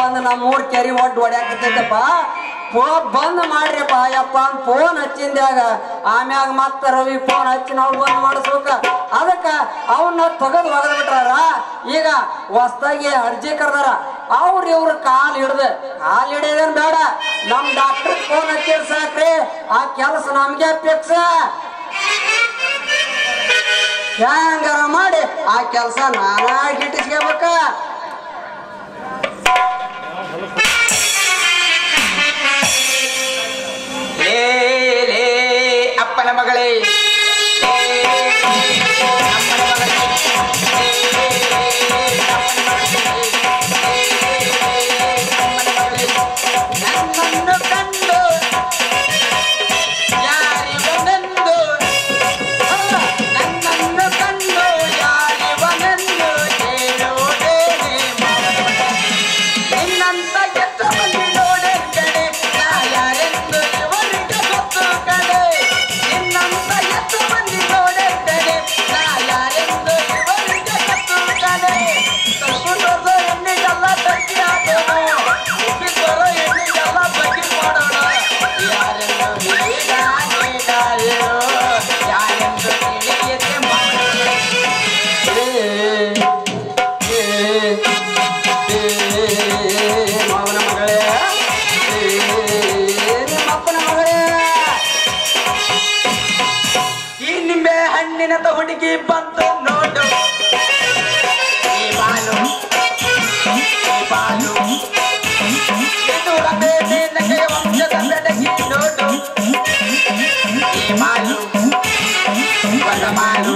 ಬಂದು ನಮ್ಮ ಊರ್ ಕೆರಿ ಒಡ್ಡು ಹೊಡ್ಯಾಕತ್ತೈತಪ್ಪ ಫೋ ಬಂದ್ ಮಾಡ್ರಿಪ್ಪ ಯಪ್ಪ ಅಂತ ಫೋನ್ ಹಚ್ಚಿಂದ್ಯಾಗ ಆಮ್ಯಾಗ ಮತ್ತ ರವಿ ಫೋನ್ ಹಚ್ಚಿ ನಾವು ಬಂದ್ ಮಾಡಿಸ್ಬೇಕ ಅದಕ್ಕ ಅವನ್ನ ತೆಗೆದು ಒಗದ್ ಬಿಟ್ರಾರ ಈಗ ಹೊಸ್ದಾಗಿ ಅರ್ಜಿ ಕರ್ದಾರ ಅವ್ರ ಇವ್ರ ಕಾಲ್ ಹಿಡ್ದು ಕಾಲ್ ಹಿಡಿಯೋದೇನ್ ಬೇಡ ನಮ್ ಡಾಕ್ಟರ್ ಫೋನ್ ಹಚ್ಚಿರ್ ಸಾಕ್ರಿ ಆ ಕೆಲಸ ನಮ್ಗೆ ಫಿಕ್ಸ್ ಹೆಂಗಾರ ಮಾಡಿ ಆ ಕೆಲಸ ನಾನಾ ಗಿಟ್ಟಿಸ್ಕೋಬೇಕ ಲೇ ಲೇ ಅಪ್ಪನ ಮಗಳೇ ಲೇ, ಅಮ್ಮನ ಮಗಳೇ. ಲೇ, ಅಪ್ಪನ ಮಗಳೇ. ಲೇ, ಅಮ್ಮನ ಮಗಳೇ. ನನ್ನನ್ನು ಕಂಡು ಯಾರಿವನೆಂದು ಆ, ನನ್ನನ್ನು ಕಂಡು ಯಾರಿವನೆಂದು ಹೇಳುವುದೇನೆ ಮಾವನ ಮಗ. ನಿನ್ನಂತ ಕೆಟ್ಟ ಮಂದಿ ನೋಡೆ ಕಡೆ ನಾ ಯಾರೆಂದು ಇವರಿಗೆ ಗೊತ್ತು ಕಡೆ ನಿನ್ನಂತ ಕೆಟ್ಟ ಮಂದಿ ನೋಡೆ ಕಡೆ ನಾ ಯಾರೆಂದು ಇವರಿಗೆ ಗೊತ್ತು ಕಡೆ ತಪ್ಪು ತೋರ್ಸೋ ಎಣ್ಣಿಗೆಲ್ಲ ತಗ್ಗಿ ಹಾಕೋಣ ಉಪ್ಪಿಸೋರೋ ಎಣ್ಣಿಗೆಲ್ಲ ಬಗ್ಗಿ ಮಾಡೋಣ ಯಾರೆಂದು ನೀಗ ನೀಗ ಹೇಳು ಯಾರೆಂದು ತಿಳಿಯದೆ ಮಾಡೋಣ ಮಾವನ ಮಗಳೇ ಅಪ್ಪನ ಮಗಳೇ ಈ ನಿಂಬೆ ಹಣ್ಣಿನ ಹುಡುಗಿ ಬಂತು ನೋಡು ಈ ಬಾಲು ಈ ಬಾಲು ಇದು ರಬೆ ಮೇಲಕ್ಕೆ ವಂಶದ ಬೆಡಗಿ ನೋಡು ಈ ಮಾಲು ಒಂದ ಮಾಲು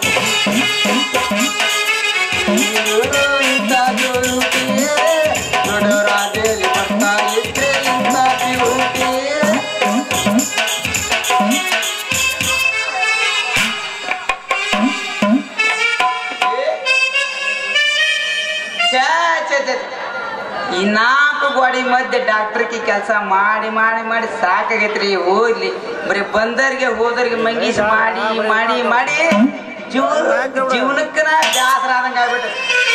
ಇಂಥ ಜ್ಯೋತಿಯೇ, ನೋಡು ರಾಜೇಲಿ ಬರ್ತಾ ಇದ್ರೆ ಇಂಥ ಜ್ಯೋತಿಯೇ. ಛೇ, ಛೇ, ಛೇ. ಈ ನಾಲ್ಕು ಗೋಡಿ ಮಧ್ಯೆ ಡಾಕ್ಟ್ರಿಗೆ ಕೆಲಸ ಮಾಡಿ ಮಾಡಿ ಮಾಡಿ ಸಾಕಾಗೈತ್ರಿ ಹೋಗ್ಲಿ ಬರೀ ಬಂದರಿಗೆ ಹೋದರಿಗೆ ಮಂಗೀಸ್ ಮಾಡಿ ಮಾಡಿ ಮಾಡಿ ಜೀವನ ಜೀವನಕ್ಕನ ಬೇಸರ ಆದಂಗ ಆಗ್ಬಿಟ್ಟು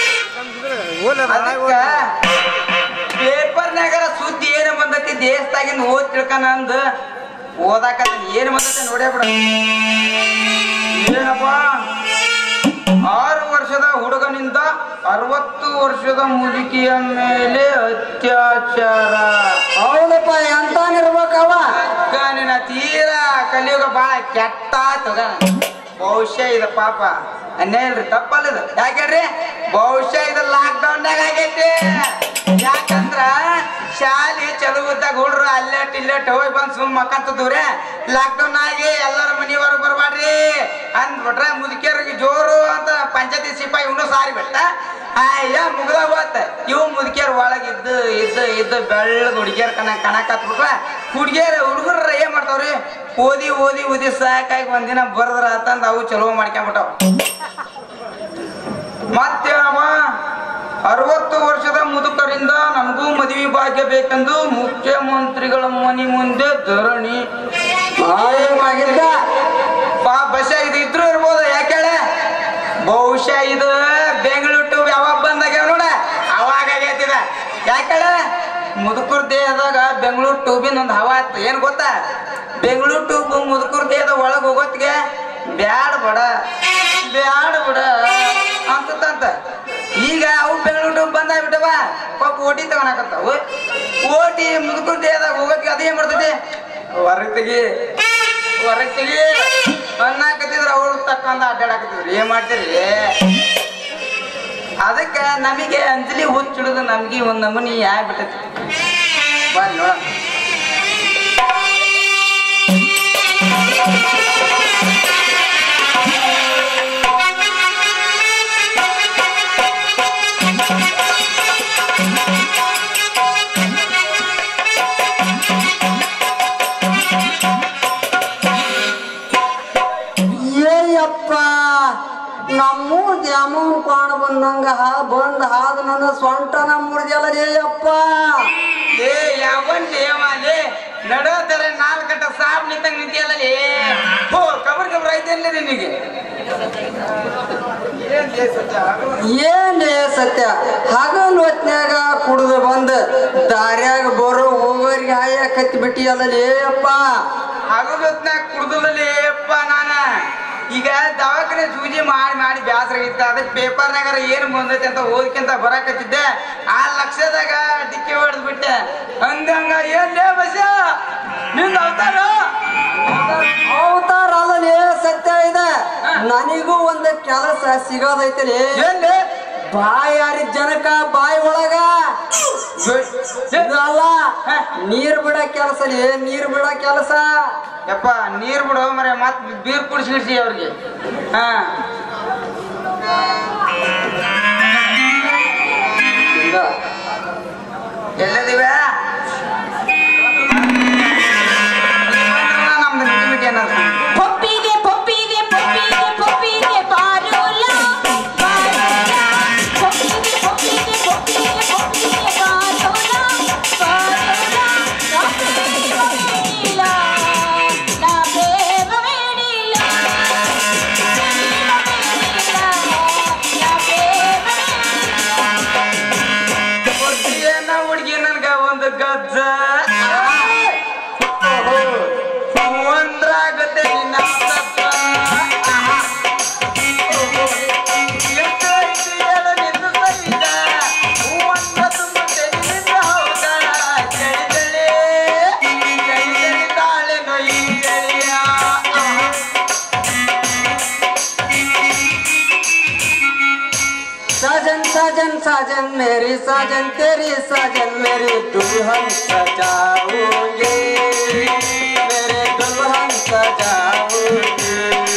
ಅದಕ್ಕ ಪೇಪರ್ನಾಗರ ಸುದ್ದಿ ಏನು ಬಂದತಿ ದೇಶದಾಗಿಂದ ಓದ್ ತಿಳ್ಕನ ಅಂದ ಓದಾಕ ಏನು ಬಂದತಿ ನೋಡೇ ಬಿಡ ಏನಪ್ಪ ಆರು ವರ್ಷದ ಹುಡುಗನಿಂದ ಅರವತ್ತು ವರ್ಷದ ಮುದುಕಿಯ ಮೇಲೆ ಅತ್ಯಾಚಾರ ಹೌದಪ್ಪ ಎಂತಾನಿರ್ಬೇಕವ ನಿನ್ನ ತೀರಾ ಕಲಿಯುಗ ಬಾಳ ಕೆಟ್ಟ ತಗ ಬಹುಶಃ ಇದು ಪಾಪ ಅನ್ಯಾಯ ಇಲ್ರಿ ತಪ್ಪಲ್ಲ ಇದು ಯಾಕೇಳ್ರಿ ಬಹುಶಃ ಇದು ಲಾಕ್ಡೌನ್ದಾಗ ಆಗೈತಿ ಯಾಕಂದ್ರ ಶಾಲಿ ಚದುವುದ್ದಾಗ ಹುಡ್ರು ಅಲ್ಲೇಟ್ ಇಲ್ಲೇಟ್ ಹೋಗಿ ಬಂದ್ ಸುಮ್ ಮಕ್ಕಂತದವ್ರೆ ಲಾಕ್ಡೌನ್ ಆಗಿ ಎಲ್ಲರ ಮನಿವರೆಗೆ ಬರ್ಬಾಡ್ರಿ ಅಂದ್ಬಿಟ್ರೆ ಮುದುಕಿಯರಿಗೆ ಜೋರು ಅಂತ ಪಂಚಾಯತಿ ಸಿಪಾಯಿ ಇವನು ಸಾರಿ ಬಿಟ್ಟ ಅಯ್ಯ ಮುಗ್ದ ಹೋತ ಇವು ಮುದುಕಿಯರ್ ಒಳಗೆ ಇದ್ದು ಇದ್ದು ಇದ್ದು ಬೆಳ್ಳದ ಹುಡುಗಿಯರ್ ಕಣ ಕಣಕತ್ಬಿಟ್ರ ಹುಡುಗಿಯರ್ ಹುಡುಗರ ಏನ್ ಮಾಡ್ತಾವ್ರಿ ಓದಿ ಓದಿ ಓದಿ ಸಾಕಾಗಿ ಒಂದಿನ ಬರ್ದ್ರ ಅಂತಂದ್ ಅವು ಚಲೋ ಮಾಡ್ಕೊಂಬಿಟ್ಟಾವ ಮತ್ತೇನಮ್ಮ ಅರವತ್ತು ವರ್ಷದ ಮುದುಕರಿಂದ ನಮಗೂ ಮದುವೆ ಭಾಗ್ಯ ಬೇಕೆಂದು ಮುಖ್ಯಮಂತ್ರಿಗಳ ಮನೆ ಮುಂದೆ ಧರಣಿ ಆಗಿದ್ದ ಪಾ ಬಸ ಇದು ಇದ್ರು ಇರ್ಬೋದು ಯಾಕೇಳೆ ಬಹುಶಃ ಇದು ಬೆಂಗಳೂರು ಟು ಯಾವಾಗ ಬಂದಾಗ್ಯಾವ ನೋಡ ಅವಾಗ ಆಗೈತಿದ ಯಾಕೇಳೆ ಮುದುಕರ್ ದೇಹದಾಗ ಬೆಂಗಳೂರು ಟೂಬಿನ ಒಂದು ಹವಾ ಆತ್ ಏನ್ ಗೊತ್ತಾ ಬೆಂಗಳೂರು ಟೂಬ್ ಮುದುಕರ್ ದೇಹದ ಒಳಗೆ ಹೋಗೋತ್ತಿಗೆ ಬ್ಯಾಡ ಬಡ ಬ್ಯಾಡ ಬಿಡ ಅಂತಂತ ಈಗ ಅವು ಬೆಂಗಳೂರು ಟೂಬ್ ಬಂದಾಗ್ಬಿಟ್ಟವ ಪಾಪ ಓಟಿ ತಗೊಳಕತ್ತಾವು ಓಟಿ ಮುದುಕರ್ ದೇಹದಾಗ ಹೋಗೋತ್ತಿಗೆ ಅದೇನ್ ಮಾಡ್ತೈತಿ ಹೊರಗೆ ತೆಗಿ ಹೊರಗೆ ತೆಗಿ ಅನ್ನಕತ್ತಿದ್ರ ಅವ್ರು ತಕ್ಕಂದ ಅಡ್ಡಾಡಕತ್ತಿದ್ರು ಏನ್ ಮಾಡ್ತೀರಿ ಅದಕ್ಕೆ ನಮಗೆ ಅಂಜಲಿ ಹುಚ್ಚಿಡುದು ನಮಗೆ ಒಂದ್ ನಮೂನಿ ಆಗ್ಬಿಟ್ಟೈತಿ ಬಾ ನೋಡ ಏಯಪ್ಪ ನಮ್ಮೂರ್ ದ್ಯಾಮವ್ವನ್ ಕಾಣ ಬಂದಂಗ ಹಾ ಬಂದ್ ಹಾದ ನನ್ನ ಸೊಂಟನ ಮುರಿದಲ್ಲ ಏಯಪ್ಪ ಲೇ ಯಾವನ್ ಲೇವಾಲೆ ನಡೋದರೆ ನಾಲ್ಕು ಗಂಟೆ ಸಾಬ್ ನಿಂತಂಗ ನಿಂತಿಯಲ್ಲ ಲೇ ಹೋ ಕಬರ್ ಕಬರ್ ಐತೇನ್ಲಿ ನಿನಗೆ ಏನ್ ಲೇ ಸತ್ಯ? ಏನೇ ಸತ್ಯ ಹಗಲ್ ಹೊತ್ನ್ಯಾಗ ಕುಡಿದು ಬಂದ ದಾರ್ಯಾಗ ಬರೋ ಹೋಗೋರಿಗೆ ಹಾಯ ಕತ್ತಿ ಬಿಟ್ಟಿಯಲ್ಲೇ ಅಪ್ಪ ಹಗಲು ಹೊತ್ನಾಗ ಕುಡ್ದದಲ್ಲಿ ಅಪ್ಪ ನಾನ ಈಗ ದವಾಖಾನೆ ಸೂಜಿ ಮಾಡಿ ಮಾಡಿ ಬ್ಯಾಸರ ಆಗಿತ್ತ ಅದಕ್ಕೆ ಪೇಪರ್ನಾಗ ಏನು ಬಂದೈತೆ ಅಂತ ಓದ್ಕೊಂತ ಬರಾಕತ್ತಿದ್ದೆ ಆ ಲಕ್ಷದಾಗ ಡಿಕ್ಕಿ ಹೊಡೆದ್ ಬಿಟ್ಟೆ ಅಂದಂಗ ಏನ್ ಲೇ ಬಸ ನಿಂದ ಅವತಾರ ಅವತಾರ ಅಲ್ಲಲೇ ಸತ್ಯ ಇದೆ ನನಗೂ ಒಂದು ಕೆಲಸ ಸಿಗೋದೈತಲೇ ಏನ್ ಲೇ? ಬಾಯಾರಿ ಜನಕ ಬಾಯಿ ಒಳಗ ಇದಲ್ಲ ನೀರ್ ಬಿಡ ಕೆಲಸ ನೀರ್ ಬಿಡ ಕೆಲಸ ಯಪ್ಪ ನೀರ್ ಬಿಡು ಮರೆ ಮತ್ ಬೀರ್ ಕುಡಿಸಿ ಅವ್ರಿಗೆ ಹಾ ಎಲ್ಲದಿವೆ ನಮ್ದು ನಿಮಿಟಿ ಅನ್ನೋದು ಪೊಪ್ಪಿಗೆ ಪೊಪ್ಪಿಗೆ ಪೊಪ್ಪಿಗೆ ಪೊಪ್ಪಿಗೆ ಬಾರೋಲ ಬಾರೋಲ ಪೊಪ್ಪಿಗೆ ಪೊಪ್ಪಿಗೆ ಪೊಪ್ಪಿಗೆ ಪೊಪ್ಪಿಗೆ ಬಾರೋಲ ಬಾರೋಲ ನಾ ಪ್ರೇಮ ಬೇಡಿಲ್ಲ ನಾ ಪ್ರೇಮ ಬೇಡಿಲ್ಲ ಪ್ರೇಮ ಬೇಡಿಲ್ಲ ನಾ ಪ್ರೇಮ ಬೇಡಿಲ್ಲ ಕೊಡ್ತೀಯೇನ ಹುಡುಗಿ ನನ್ಗ ಒಂದು ಗಜ್ಜ ಒಂದ್ರಾಗುತ್ತೆ ನಿನ್ನ ತತ್ವ. ಎಷ್ಟು ಐತಿ ಹೇಳು ನಿನ್ನ ಸೈಜ? ಒಂದ ತುಂಬುತ್ತೆ ನಿನ್ನ ಹೌದ? ಚಳಿ ಚಳಿ, ಚಳಿ ಚಳಿ ತಾಳೆ ನೊಯ್ಯಿ ಚಳಿಯ. साजन साजन साजन मेरी साजन तेरी साजन मेरी दुल्हन सजाऊंगे मेरे दुल्हन सजाऊंगे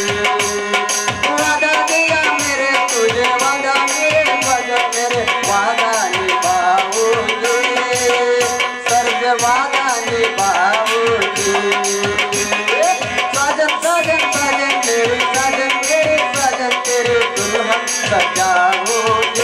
वादा दिया मेरे तुझे वादा मेरे वजन मेरे वादा निभाऊंगे सर्व वादा निभाऊंगे साजन साजन साजन मेरी साजन मेरी साजन तेरे दुल्हन सजाओगे